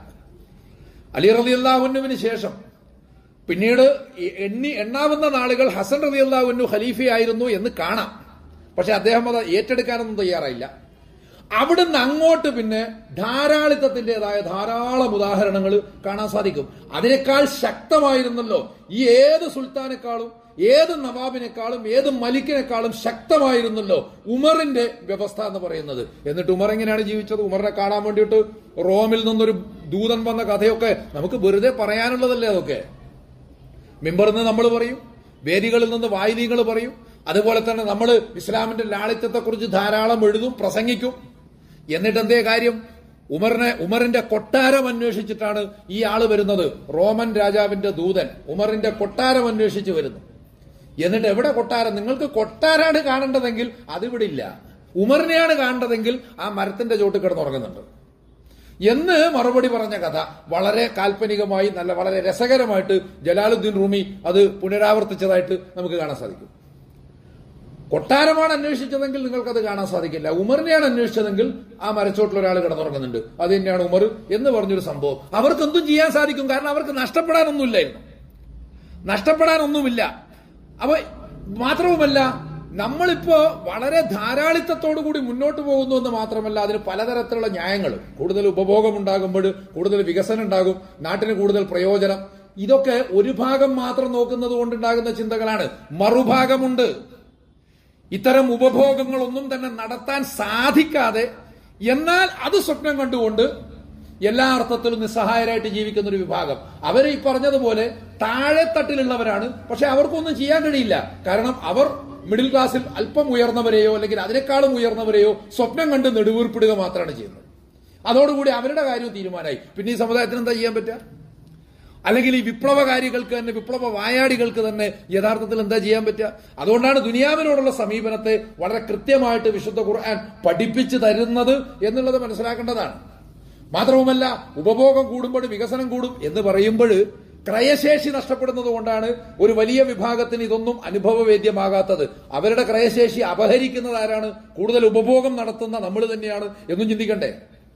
അലി റലി അള്ളാഹുനുവിന് ശേഷം പിന്നീട് എണ്ണി എണ്ണാവുന്ന നാളുകൾ ഹസൻ റലി അള്ളാഹുനു ഖലീഫയായിരുന്നു എന്ന് കാണാം പക്ഷെ അദ്ദേഹം അത് ഏറ്റെടുക്കാനൊന്നും തയ്യാറായില്ല അവിടുന്ന് അങ്ങോട്ട് പിന്നെ ധാരാളിത്തത്തിൻ്റെതായ ധാരാളം ഉദാഹരണങ്ങൾ കാണാൻ സാധിക്കും അതിനേക്കാൾ ശക്തമായിരുന്നല്ലോ ഈ ഏത് സുൽത്താനേക്കാളും ഏത് നവാബിനേക്കാളും ഏത് മലിക്കിനേക്കാളും ശക്തമായിരുന്നല്ലോ ഉമറിന്റെ വ്യവസ്ഥ എന്ന് പറയുന്നത് എന്നിട്ട് ഉമർ എങ്ങനെയാണ് ജീവിച്ചത് ഉമറിനെ കാണാൻ വേണ്ടിയിട്ട് റോമിൽ നിന്നൊരു ദൂതൻ വന്ന കഥയൊക്കെ നമുക്ക് വെറുതെ പറയാനുള്ളതല്ലേ അതൊക്കെ മിമ്പറിൽ നിന്ന് നമ്മൾ പറയും വേദികളിൽ നിന്ന് വായിലികൾ പറയും അതുപോലെ തന്നെ നമ്മൾ ഇസ്ലാമിന്റെ ലാളിത്യത്തെക്കുറിച്ച് ധാരാളം എഴുതും പ്രസംഗിക്കും എന്നിട്ട് എന്തേ കാര്യം ഉമറിനെ ഉമറിന്റെ കൊട്ടാരം അന്വേഷിച്ചിട്ടാണ് ഈ ആള് വരുന്നത് റോമൻ രാജാവിന്റെ ദൂതൻ ഉമറിന്റെ കൊട്ടാരം അന്വേഷിച്ച് വരുന്നു എന്നിട്ട് എവിടെ കൊട്ടാരം നിങ്ങൾക്ക് കൊട്ടാരാണ് കാണേണ്ടതെങ്കിൽ അതിവിടെ ഇല്ല ഉമറിനെയാണ് കാണേണ്ടതെങ്കിൽ ആ മരത്തിന്റെ ചോട്ട് കിടന്നുറങ്ങുന്നുണ്ട് എന്ന് മറുപടി പറഞ്ഞ കഥ വളരെ കാൽപ്പനികമായി നല്ല വളരെ രസകരമായിട്ട് ജലാലുദ്ദീൻ റൂമി അത് പുനരാവർത്തിച്ചതായിട്ട് നമുക്ക് കാണാൻ സാധിക്കും കൊട്ടാരമാണ് അന്വേഷിച്ചതെങ്കിൽ നിങ്ങൾക്കത് കാണാൻ സാധിക്കില്ല ഉമറിനെയാണ് അന്വേഷിച്ചതെങ്കിൽ ആ മരച്ചോട്ടിൽ ഒരാൾ കിടന്നുറങ്ങുന്നുണ്ട് അത് തന്നെയാണ് ഉമർ എന്ന് പറഞ്ഞൊരു സംഭവം അവർക്ക് എന്തും ചെയ്യാൻ സാധിക്കും കാരണം അവർക്ക് നഷ്ടപ്പെടാനൊന്നുമില്ലായിരുന്നു നഷ്ടപ്പെടാനൊന്നുമില്ല അപ്പൊ മാത്രവുമല്ല നമ്മളിപ്പോ വളരെ ധാരാളിത്തത്തോടു കൂടി മുന്നോട്ട് പോകുന്നു എന്ന് മാത്രമല്ല അതിന് പലതരത്തിലുള്ള ന്യായങ്ങൾ കൂടുതൽ ഉപഭോഗം ഉണ്ടാകുമ്പോൾ കൂടുതൽ വികസനം ഉണ്ടാകും നാട്ടിന് കൂടുതൽ പ്രയോജനം ഇതൊക്കെ ഒരു ഭാഗം മാത്രം നോക്കുന്നത് കൊണ്ടുണ്ടാകുന്ന ചിന്തകളാണ് മറുഭാഗമുണ്ട് ഇത്തരം ഉപഭോഗങ്ങളൊന്നും തന്നെ നടത്താൻ സാധിക്കാതെ എന്നാൽ അത് സ്വപ്നം കണ്ടുകൊണ്ട് എല്ലാ അർത്ഥത്തിലും നിസ്സഹായരായിട്ട് ജീവിക്കുന്ന ഒരു വിഭാഗം അവരെ ഈ പറഞ്ഞതുപോലെ താഴെത്തട്ടിലുള്ളവരാണ് പക്ഷെ അവർക്കൊന്നും ചെയ്യാൻ കഴിയില്ല കാരണം അവർ മിഡിൽ ക്ലാസ്സിൽ അല്പം ഉയർന്നവരെയോ അല്ലെങ്കിൽ അതിനേക്കാളും ഉയർന്നവരെയോ സ്വപ്നം കണ്ട് നെടുവീർപ്പിടുക മാത്രമാണ് ചെയ്യുന്നത് അതോടുകൂടി അവരുടെ കാര്യം തീരുമാനമായി പിന്നെ ഈ സമുദായത്തിന് എന്താ ചെയ്യാൻ പറ്റുക അല്ലെങ്കിൽ ഈ വിപ്ലവകാരികൾക്ക് തന്നെ വിപ്ലവ വായാടികൾക്ക് തന്നെ യഥാർത്ഥത്തിൽ എന്താ ചെയ്യാൻ പറ്റുക അതുകൊണ്ടാണ് ദുനിയാവിനോടുള്ള സമീപനത്തെ വളരെ കൃത്യമായിട്ട് വിശുദ്ധ ഖുർആൻ പഠിപ്പിച്ചു തരുന്നത് എന്നുള്ളത് മനസ്സിലാക്കേണ്ടതാണ് മാത്രവുമല്ല ഉപഭോഗം കൂടുമ്പോൾ വികസനം കൂടും എന്ന് പറയുമ്പോൾ ക്രയശേഷി നഷ്ടപ്പെടുന്നത് കൊണ്ടാണ് ഒരു വലിയ വിഭാഗത്തിന് ഇതൊന്നും അനുഭവവേദ്യമാകാത്തത് അവരുടെ ക്രയശേഷി അപഹരിക്കുന്നത് ആരാണ് കൂടുതൽ ഉപഭോഗം നടത്തുന്ന നമ്മൾ തന്നെയാണ് എന്നും ചിന്തിക്കണ്ടേ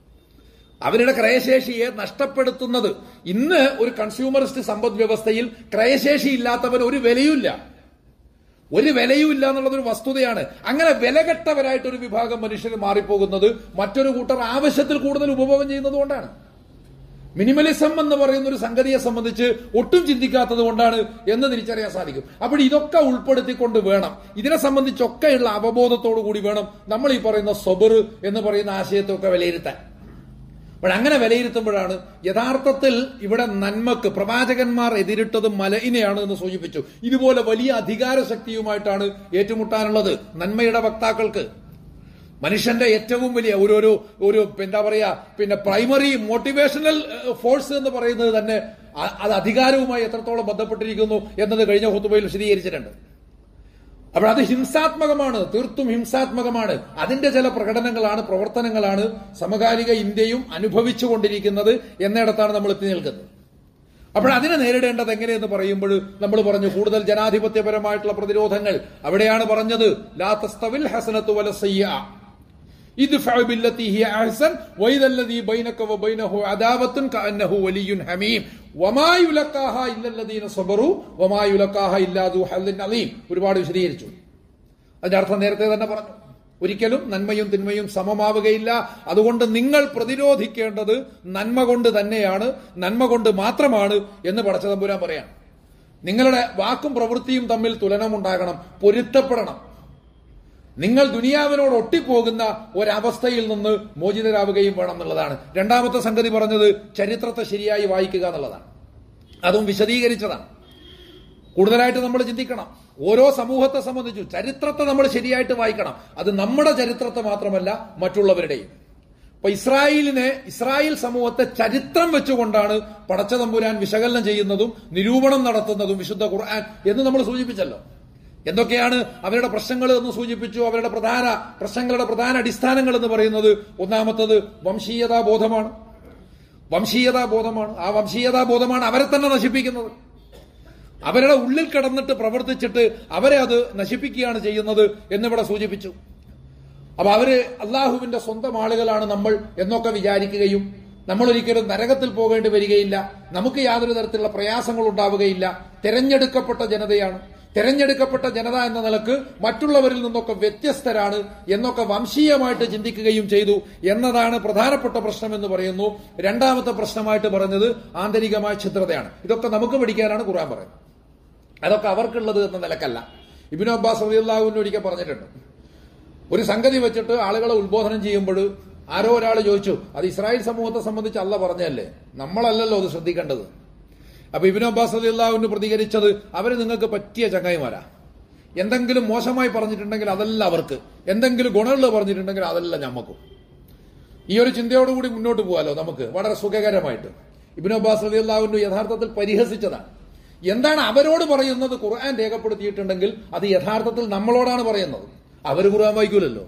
അവരുടെ ക്രയശേഷിയെ നഷ്ടപ്പെടുത്തുന്നത് ഇന്ന് ഒരു കൺസ്യൂമറിസ്റ്റ് സമ്പദ് വ്യവസ്ഥയിൽ ക്രയശേഷി ഇല്ലാത്തവന് ഒരു വിലയുമില്ല ഒരു വിലയുമില്ല എന്നുള്ളത് ഒരു വസ്തുതയാണ് അങ്ങനെ വിലകെട്ടവരായിട്ട് ഒരു വിഭാഗം മനുഷ്യർ മാറിപ്പോകുന്നത് മറ്റൊരു കൂട്ടർ ആവശ്യത്തിൽ കൂടുതൽ ഉപഭോഗം ചെയ്യുന്നത് കൊണ്ടാണ് മിനിമലിസം എന്ന് പറയുന്ന ഒരു സംഗതിയെ സംബന്ധിച്ച് ഒട്ടും ചിന്തിക്കാത്തത് കൊണ്ടാണ് എന്ന് തിരിച്ചറിയാൻ സാധിക്കും അപ്പോൾ ഇതൊക്കെ ഉൾപ്പെടുത്തിക്കൊണ്ട് വേണം ഇതിനെ സംബന്ധിച്ചൊക്കെയുള്ള അവബോധത്തോടു കൂടി വേണം നമ്മൾ ഈ പറയുന്ന സൊബർ എന്ന് പറയുന്ന ആശയത്തെയൊക്കെ വിലയിരുത്താൻ അപ്പോൾ അങ്ങനെ വിലയിരുത്തുമ്പോഴാണ് യഥാർത്ഥത്തിൽ ഇവിടെ നന്മക്ക് പ്രവാചകന്മാർ എതിരിട്ടത് മലയിനെയാണ് എന്ന് സൂചിപ്പിച്ചു ഇതുപോലെ വലിയ അധികാര ശക്തിയുമായിട്ടാണ് ഏറ്റുമുട്ടാനുള്ളത് നന്മയുടെ വക്താക്കൾക്ക് മനുഷ്യന്റെ ഏറ്റവും വലിയ ഒരു ഒരു ഒരു എന്താ പറയാ പിന്നെ പ്രൈമറി മോട്ടിവേഷണൽ ഫോഴ്സ് എന്ന് പറയുന്നത് തന്നെ അ- അത് അധികാരവുമായി എത്രത്തോളം ബന്ധപ്പെട്ടിരിക്കുന്നു എന്നത് കഴിഞ്ഞ ഹുത്തുബയിൽ വിശദീകരിച്ചിട്ടുണ്ട് അപ്പോൾ അത് ഹിംസാത്മകമാണ് തീർത്തും ഹിംസാത്മകമാണ് അതിന്റെ ചില പ്രകടനങ്ങളാണ് പ്രവർത്തനങ്ങളാണ് സമകാലിക ഇന്ത്യയും അനുഭവിച്ചുകൊണ്ടിരിക്കുന്നത് എന്നിടത്താണ് നമ്മൾ എത്തി നിൽക്കുന്നത് അപ്പോൾ അതിനെ നേരിടേണ്ടത് എങ്ങനെയെന്ന് പറയുമ്പോൾ നമ്മൾ പറഞ്ഞു കൂടുതൽ ജനാധിപത്യപരമായിട്ടുള്ള പ്രതിരോധങ്ങൾ അവിടെയാണ് പറഞ്ഞത് ലാ തസ്തവിൽ ഹസനത്തു വല സയ്യ ادفع بالتي هي احسن واذا الذي بينك وبينه عداوه كانه ولي حميم وما يلقاها الا الذين صبروا وما يلقاها الا ذو حظ عظيم ഒരുപാട് വിശദീകരിച്ചു അതിന്റെ അർത്ഥം നേരത്തെ തന്നെ പറഞ്ഞു ഒരിക്കലും നന്മയും തിന്മയും സമമാവുകയില്ല അതുകൊണ്ട് നിങ്ങൾ പ്രതിരോധിക്കേണ്ടത് നന്മ കൊണ്ട് തന്നെയാണ് നന്മ കൊണ്ട് മാത്രമാണ് എന്ന് പടച്ചതമ്പുരാൻ പറയാം നിങ്ങളുടെ വാക്കും പ്രവൃത്തിയും തമ്മിൽ തുലനമുണ്ടാകണം പൊരുത്തപ്പെടണം നിങ്ങൾ ദുനിയാവിനോട് ഒട്ടിപ്പോകുന്ന ഒരവസ്ഥയിൽ നിന്ന് മോചിതരാവുകയും വേണം എന്നുള്ളതാണ് രണ്ടാമത്തെ സംഗതി പറഞ്ഞത് ചരിത്രത്തെ ശരിയായി വായിക്കുക എന്നുള്ളതാണ് അതും വിശദീകരിച്ചതാണ് കൂടുതലായിട്ട് നമ്മൾ ചിന്തിക്കണം ഓരോ സമൂഹത്തെ സംബന്ധിച്ചു ചരിത്രത്തെ നമ്മൾ ശരിയായിട്ട് വായിക്കണം അത് നമ്മുടെ ചരിത്രത്തെ മാത്രമല്ല മറ്റുള്ളവരുടെയും ഇപ്പൊ ഇസ്രായേലിനെ ഇസ്രായേൽ സമൂഹത്തെ ചരിത്രം വെച്ചുകൊണ്ടാണ് പടച്ചതമ്പുരാൻ വിശകലനം ചെയ്യുന്നതും നിരൂപണം നടത്തുന്നതും വിശുദ്ധ ഖുർആൻ എന്ന് നമ്മൾ സൂചിപ്പിച്ചല്ലോ എന്തൊക്കെയാണ് അവരുടെ പ്രശ്നങ്ങൾ എന്ന് സൂചിപ്പിച്ചു അവരുടെ പ്രധാന പ്രശ്നങ്ങളുടെ പ്രധാന അടിസ്ഥാനങ്ങൾ എന്ന് പറയുന്നത് ഒന്നാമത്തത് വംശീയതാ ബോധമാണ് വംശീയതാ ബോധമാണ് ആ വംശീയതാ ബോധമാണ് അവരെ തന്നെ നശിപ്പിക്കുന്നത് അവരുടെ ഉള്ളിൽ കിടന്നിട്ട് പ്രവർത്തിച്ചിട്ട് അവരെ അത് നശിപ്പിക്കുകയാണ് ചെയ്യുന്നത് എന്നിവിടെ സൂചിപ്പിച്ചു അപ്പൊ അവര് അള്ളാഹുവിന്റെ സ്വന്തം ആളുകളാണ് നമ്മൾ എന്നൊക്കെ വിചാരിക്കുകയും നമ്മൾ ഒരിക്കലും നരകത്തിൽ പോകേണ്ടി വരികയില്ല നമുക്ക് യാതൊരു തരത്തിലുള്ള പ്രയാസങ്ങൾ ഉണ്ടാവുകയില്ല തെരഞ്ഞെടുക്കപ്പെട്ട ജനതയാണ് തെരഞ്ഞെടുക്കപ്പെട്ട ജനത എന്ന നിലക്ക് മറ്റുള്ളവരിൽ നിന്നൊക്കെ വ്യത്യസ്തരാണ് എന്നൊക്കെ വംശീയമായിട്ട് ചിന്തിക്കുകയും ചെയ്തു എന്നതാണ് പ്രധാനപ്പെട്ട പ്രശ്നം എന്ന് പറയുന്നു രണ്ടാമത്തെ പ്രശ്നമായിട്ട് പറഞ്ഞത് ആന്തരികമായ ഛിദ്രതയാണ് ഇതൊക്കെ നമുക്ക് പഠിക്കാനാണ് ഖുർആൻ പറയുന്നത് അതൊക്കെ അവർക്കുള്ളത് എന്ന നിലക്കല്ല ഇബിനു അബ്ബാസ് റളിയല്ലാഹുവിന് ഒരിക്കൽ പറഞ്ഞിട്ടുണ്ട് ഒരു സംഗതി വെച്ചിട്ട് ആളുകളെ ഉത്ബോധനം ചെയ്യുമ്പോൾ ആരോ ഒരാൾ ചോദിച്ചു അത് ഇസ്രായേൽ സമൂഹത്തെ സംബന്ധിച്ച് അല്ല പറഞ്ഞല്ലേ നമ്മളല്ലല്ലോ അത് ശ്രദ്ധിക്കേണ്ടത് അപ്പൊ ഇബിനു അബ്ബാസ് റളിയല്ലാഹുവിന് പ്രതികരിച്ചത് അവര് നിങ്ങൾക്ക് പറ്റിയ ചങ്ങായിമാരാ എന്തെങ്കിലും മോശമായി പറഞ്ഞിട്ടുണ്ടെങ്കിൽ അതല്ല അവർക്ക് എന്തെങ്കിലും ഗുണമുള്ളത് പറഞ്ഞിട്ടുണ്ടെങ്കിൽ അതല്ല ഞമ്മക്കും ഈ ഒരു ചിന്തയോടുകൂടി മുന്നോട്ട് പോകാലോ നമുക്ക് വളരെ സുഖകരമായിട്ട് ഇബിനു അബ്ബാസ് റളിയല്ലാഹുവിന് യഥാർത്ഥത്തിൽ പരിഹസിച്ചതാണ് എന്താണ് അവരോട് പറയുന്നത് ഖുർആൻ രേഖപ്പെടുത്തിയിട്ടുണ്ടെങ്കിൽ അത് യഥാർത്ഥത്തിൽ നമ്മളോടാണ് പറയുന്നത് അവര് ഖുർആൻ വായിക്കൂലല്ലോ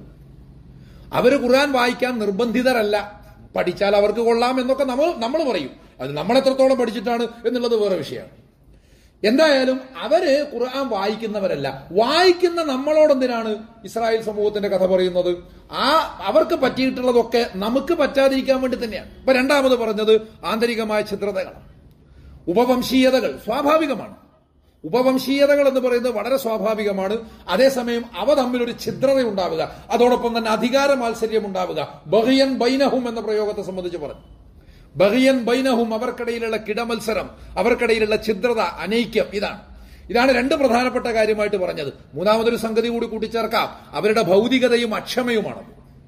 അവര് ഖുർആൻ വായിക്കാൻ നിർബന്ധിതരല്ല പഠിച്ചാൽ അവർക്ക് കൊള്ളാം എന്നൊക്കെ നമ്മൾ നമ്മൾ പറയും അത് നമ്മൾ എത്രത്തോളം പഠിച്ചിട്ടാണ് എന്നുള്ളത് വേറെ വിഷയമാണ് എന്തായാലും അവര് ഖുർആൻ വായിക്കുന്നവരല്ല വായിക്കുന്ന നമ്മളോടെന്തിനാണ് ഇസ്രായേൽ സമൂഹത്തിന്റെ കഥ പറയുന്നത് ആ അവർക്ക് പറ്റിയിട്ടുള്ളതൊക്കെ നമുക്ക് പറ്റാതിരിക്കാൻ വേണ്ടി തന്നെയാണ് ഇപ്പൊ രണ്ടാമത് പറഞ്ഞത് ആന്തരികമായ ഛിദ്രതകളാണ് ഉപവംശീയതകൾ സ്വാഭാവികമാണ് ഉപവംശീയതകൾ എന്ന് പറയുന്നത് വളരെ സ്വാഭാവികമാണ് അതേസമയം അവ തമ്മിൽ ഒരു ഛിദ്രത ഉണ്ടാവുക അതോടൊപ്പം തന്നെ അധികാര മാത്സര്യം ഉണ്ടാവുക ബഹിയൻ ബൈനഹും എന്ന പ്രയോഗത്തെ സംബന്ധിച്ച് പറഞ്ഞു ബഹിയൻ ബൈനഹും അവർക്കിടയിലുള്ള കിടമത്സരം അവർക്കിടയിലുള്ള ഛിദ്രത അനൈക്യം ഇതാണ് ഇതാണ് രണ്ട് പ്രധാനപ്പെട്ട കാര്യമായിട്ട് പറഞ്ഞത് മൂന്നാമതൊരു സംഗതി കൂടി കൂട്ടിച്ചേർക്കാം അവരുടെ ഭൗതികതയും അക്ഷമയുമാണ്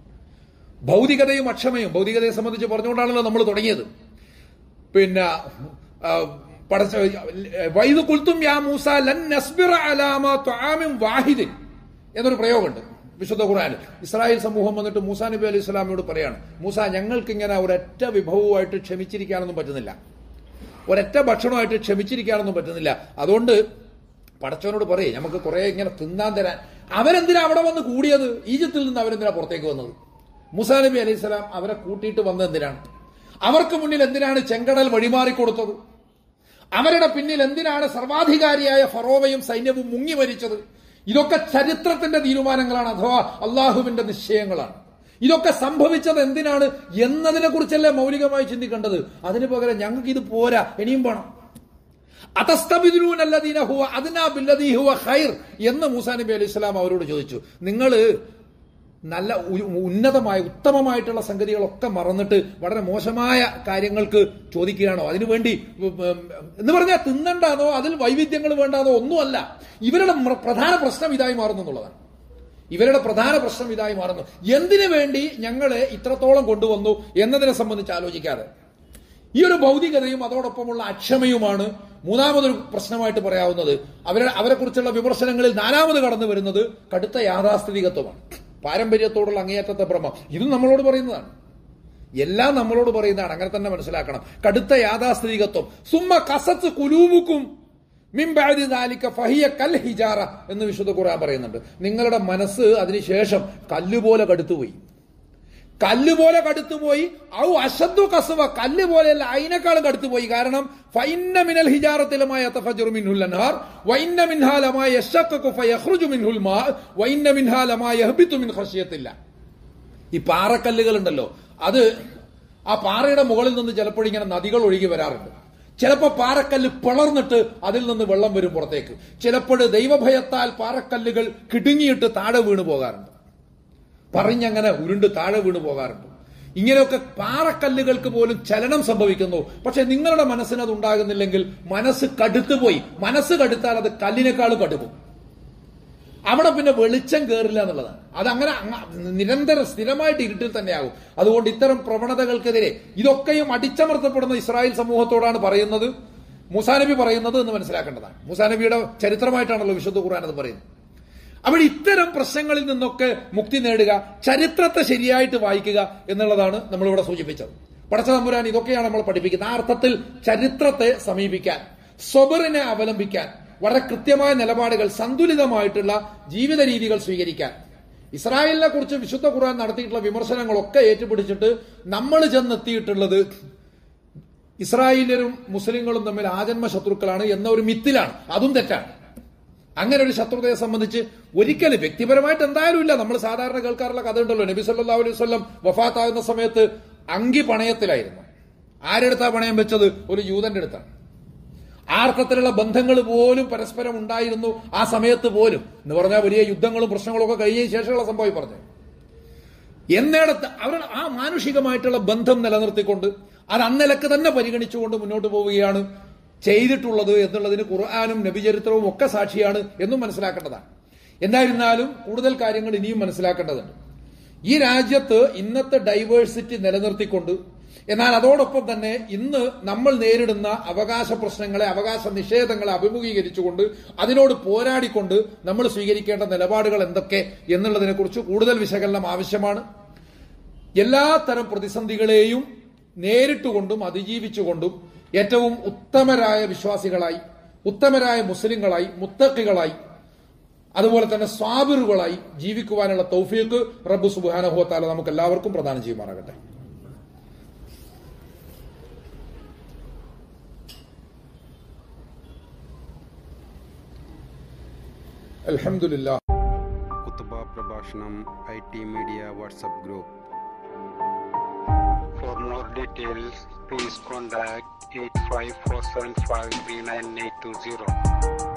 ഭൗതികതയും അക്ഷമയും ഭൗതികതയെ സംബന്ധിച്ച് പറഞ്ഞുകൊണ്ടാണല്ലോ നമ്മൾ തുടങ്ങിയത് പിന്നെ ആ, പടച്ച വൈദ് കുൽത്തും യാ മൂസ ലൻ നസ്ബിറ അലാമ ത്വആമിൻ വാഹിദിൻ എന്നൊരു പ്രയോഗമുണ്ട് വിശുദ്ധ ഖുർആൻ ഇസ്രായേൽ സമൂഹം വന്നിട്ട് മൂസാ നബി അലൈഹി സ്വലാമിനോട് പറയാണ് മൂസ ഞങ്ങൾക്ക് ഇങ്ങനെ ഒരൊറ്റ വിഭവമായിട്ട് ക്ഷമിച്ചിരിക്കാനൊന്നും പറ്റുന്നില്ല ഒരൊറ്റ ഭക്ഷണമായിട്ട് ക്ഷമിച്ചിരിക്കാനൊന്നും പറ്റുന്നില്ല അതുകൊണ്ട് പടച്ചവനോട് പറയേ നമുക്ക് കുറെ ഇങ്ങനെ തിന്നാൻ തരാൻ അവരെന്തിനാ അവിടെ വന്ന് കൂടിയത് ഈജിപ്തിൽ നിന്ന് അവരെന്തിനാ പുറത്തേക്ക് വന്നത് മുസാ നബി അലൈഹി സ്വലാം അവരെ കൂട്ടിയിട്ട് വന്നത് എന്തിനാണ് അവർക്ക് മുന്നിൽ എന്തിനാണ് ചെങ്കടൽ വഴിമാറി കൊടുത്തത് അവരുടെ പിന്നിൽ എന്തിനാണ് സർവാധികാരിയായ ഫറോവയും സൈന്യവും മുങ്ങി മരിച്ചത് ഇതൊക്കെ ചരിത്രത്തിന്റെ തീരുമാനങ്ങളാണ് അഥവാ അള്ളാഹുവിന്റെ നിശ്ചയങ്ങളാണ് ഇതൊക്കെ സംഭവിച്ചത് എന്തിനാണ് എന്നതിനെ കുറിച്ചല്ലേ മൗലികമായി ചിന്തിക്കേണ്ടത് അതിനു പകരം ഞങ്ങൾക്ക് ഇത് പോരാ ഇനിയും വേണം അതസ്തബിദുനല്ലദീന ഹുവ അദ്നാ ബില്ലദീ ഹുവ ഖൈർ എന്ന് മൂസാ നബി അലൈഹി സ്വലാം അവരോട് ചോദിച്ചു നിങ്ങൾ നല്ല ഉ- ഉന്നതമായ ഉത്തമമായിട്ടുള്ള സംഗതികളൊക്കെ മറന്നിട്ട് വളരെ മോശമായ കാര്യങ്ങൾക്ക് ചോദിക്കുകയാണോ അതിനുവേണ്ടി ഉം, ഉം, എന്ന് പറഞ്ഞാൽ തിന്നണ്ടാന്നോ അതിൽ വൈവിധ്യങ്ങൾ വേണ്ടാന്നോ ഒന്നുമല്ല ഇവരുടെ മ- പ്രധാന പ്രശ്നം ഇതായി മാറുന്നു എന്നുള്ളതാണ് ഇവരുടെ പ്രധാന പ്രശ്നം ഇതായി മാറുന്നു എന്തിനു വേണ്ടി ഞങ്ങളെ ഇത്രത്തോളം കൊണ്ടുവന്നു എന്നതിനെ സംബന്ധിച്ച് ആലോചിക്കാതെ ഈ ഒരു ഭൗതികതയും അതോടൊപ്പമുള്ള അക്ഷമയുമാണ് മൂന്നാമതൊരു പ്രശ്നമായിട്ട് പറയാവുന്നത് അവരെ അവരെ കുറിച്ചുള്ള വിമർശനങ്ങളിൽ നാലാമത് കടന്നു വരുന്നത് കടുത്ത യാഥാസ്ഥിതികത്വമാണ് പാരമ്പര്യത്തോടുള്ള അങ്ങേയറ്റത്തെ ഭ്രമം ഇതും നമ്മളോട് പറയുന്നതാണ് എല്ലാം നമ്മളോട് പറയുന്നതാണ് അങ്ങനെ തന്നെ മനസ്സിലാക്കണം കടുത്ത യാഥാസ്ഥിതികത്വം സുമ്മ കസത്ത് കുലൂബുക്കും മിംബാദി ദാലിക ഫഹിയ കൽ ഹിജാറ എന്ന് വിശുദ്ധ ഖുർആൻ പറയുന്നുണ്ട് നിങ്ങളുടെ മനസ്സ് അതിനുശേഷം കല്ലുപോലെ കടുത്തുപോയി കല്ല് പോലെ കടുത്തുപോയി ഔ അശദ്ദു കസുവ കല്ല് പോലെയല്ല അതിനേക്കാളും കടുത്തുപോയി കാരണം ഫൈന്ന മിനൽ ഹിജാറത്തിലമായ തഫജറു മിൻഹുൽ അൻഹാർ വൈന്ന മിൻഹാലമായ യശക്കു ഫയഖ്റുജു മിൻഹുൽ മാ വൈന്ന മിൻഹാലമായ യഹ്ബിതു മിൻ ഖശിയത്തില്ല ഈ പാറക്കല്ലുകൾ ഉണ്ടല്ലോ അത് ആ പാറയുടെ മുകളിൽ നിന്ന് ചിലപ്പോൾ ഇങ്ങനെ നദികൾ ഒഴുകി വരാറുണ്ട് ചിലപ്പോൾ പാറക്കല്ല് പിളർന്നിട്ട് അതിൽ നിന്ന് വെള്ളം വരും പുറത്തേക്ക് ചിലപ്പോൾ ദൈവഭയത്താൽ പാറക്കല്ലുകൾ കിടുങ്ങിയിട്ട് താഴെ വീണു പോകാറുണ്ട് പറഞ്ഞങ്ങനെ ഉരുണ്ട് താഴെ വീണു പോകാറുണ്ട് ഇങ്ങനെയൊക്കെ പാറക്കല്ലുകൾക്ക് പോലും ചലനം സംഭവിക്കുന്നു പക്ഷെ നിങ്ങളുടെ മനസ്സിന് അത് ഉണ്ടാകുന്നില്ലെങ്കിൽ മനസ്സ് കടുത്തുപോയി മനസ്സ് കടുത്താൽ അത് കല്ലിനേക്കാളും കടുക്കും അവിടെ പിന്നെ വെളിച്ചം കയറില്ല എന്നുള്ളതാണ് അത് അങ്ങനെ അങ്ങ- നിരന്തരം സ്ഥിരമായിട്ട് ഇരുട്ടിൽ തന്നെയാകും അതുകൊണ്ട് ഇത്തരം പ്രവണതകൾക്കെതിരെ ഇതൊക്കെയും അടിച്ചമർത്തപ്പെടുന്ന ഇസ്രായേൽ സമൂഹത്തോടാണ് പറയുന്നത് മുസാനബി പറയുന്നത് എന്ന് മനസ്സിലാക്കേണ്ടതാണ് മുസാനബിയുടെ ചരിത്രമായിട്ടാണല്ലോ വിശുദ്ധ ഖുർആൻ അത് പറയുന്നത് അപ്പോൾ ഇത്തരം പ്രശ്നങ്ങളിൽ നിന്നൊക്കെ മുക്തി നേടുക ചരിത്രത്തെ ശരിയായിട്ട് വായിക്കുക എന്നുള്ളതാണ് നമ്മളിവിടെ സൂചിപ്പിച്ചത് പടച്ച തമ്പുരാൻ ഇതൊക്കെയാണ് നമ്മൾ പഠിപ്പിക്കുന്നത് ആ അർത്ഥത്തിൽ ചരിത്രത്തെ സമീപിക്കാൻ സ്വബറിനെ അവലംബിക്കാൻ വളരെ കൃത്യമായ നിലപാടുകൾ സന്തുലിതമായിട്ടുള്ള ജീവിത രീതികൾ സ്വീകരിക്കാൻ ഇസ്രായേലിനെ കുറിച്ച് വിശുദ്ധ ഖുർആൻ നടത്തിയിട്ടുള്ള വിമർശനങ്ങളൊക്കെ ഏറ്റുപിടിച്ചിട്ട് നമ്മൾ ചെന്നെത്തിയിട്ടുള്ളത് ഇസ്രായേലിയരും മുസ്ലിങ്ങളും തമ്മിൽ ആജന്മ ശത്രുക്കളാണ് എന്ന ഒരു മിത്തിലാണ് അതും തെറ്റാണ് അങ്ങനെ ഒരു ശത്രുതയെ സംബന്ധിച്ച് ഒരിക്കലും വ്യക്തിപരമായിട്ട് എന്തായാലും ഇല്ല നമ്മൾ സാധാരണ കേൾക്കാറുള്ള കഥ ഉണ്ടല്ലോ നബി സല്ലല്ലാഹു അലൈഹി വസല്ലം വഫാത്താകുന്ന സമയത്ത് അങ്കി പണയത്തിലായിരുന്നു ആരെടുത്താ പണയം വെച്ചത് ഒരു യൂതന്റെ അടുത്താണ് ആ അർത്ഥത്തിലുള്ള ബന്ധങ്ങൾ പോലും പരസ്പരം ഉണ്ടായിരുന്നു ആ സമയത്ത് പോലും എന്ന് പറഞ്ഞാൽ വലിയ യുദ്ധങ്ങളും പ്രശ്നങ്ങളും ഒക്കെ കഴിഞ്ഞ ശേഷമുള്ള സംഭവം പറഞ്ഞു എന്നിടത്ത് അവർ ആ മാനുഷികമായിട്ടുള്ള ബന്ധം നിലനിർത്തിക്കൊണ്ട് അത് അന്നിലക്ക് തന്നെ പരിഗണിച്ചുകൊണ്ട് മുന്നോട്ട് പോവുകയാണ് ചെയ്തിട്ടുള്ളത് എന്നുള്ളതിന് ഖുർആാനും നബിചരിത്രവും ഒക്കെ സാക്ഷിയാണ് എന്നും മനസ്സിലാക്കേണ്ടതാണ് എന്തായിരുന്നാലും കൂടുതൽ കാര്യങ്ങൾ ഇനിയും മനസ്സിലാക്കേണ്ടതുണ്ട് ഈ രാജ്യത്ത് ഇന്നത്തെ ഡൈവേഴ്സിറ്റി നിലനിർത്തിക്കൊണ്ട് എന്നാൽ അതോടൊപ്പം തന്നെ ഇന്ന് നമ്മൾ നേരിടുന്ന അവകാശ പ്രശ്നങ്ങളെ അവകാശ നിഷേധങ്ങളെ അഭിമുഖീകരിച്ചുകൊണ്ട് അതിനോട് പോരാടിക്കൊണ്ട് നമ്മൾ സ്വീകരിക്കേണ്ട നിലപാടുകൾ എന്തൊക്കെ എന്നുള്ളതിനെ കുറിച്ച് കൂടുതൽ വിശകലനം ആവശ്യമാണ് എല്ലാ തരം പ്രതിസന്ധികളെയും നേരിട്ടുകൊണ്ടും അതിജീവിച്ചുകൊണ്ടും ഏറ്റവും ഉത്തമരായ വിശ്വാസികളായി ഉത്തമരായ മുസ്ലിങ്ങളായി മുത്തക്കികളായി അതുപോലെ തന്നെ സ്വാബിറുകളായി ജീവിക്കുവാനുള്ള തൗഫീഖ് റബ്ബു സുബാനഹുത്താല നമുക്ക് എല്ലാവർക്കും പ്രദാനം ചെയ്യുമാറാകട്ടെ അൽഹംദുലില്ലാ കുത്തുബ പ്രഭാഷണം I T media WhatsApp group For more details, please contact 854753980.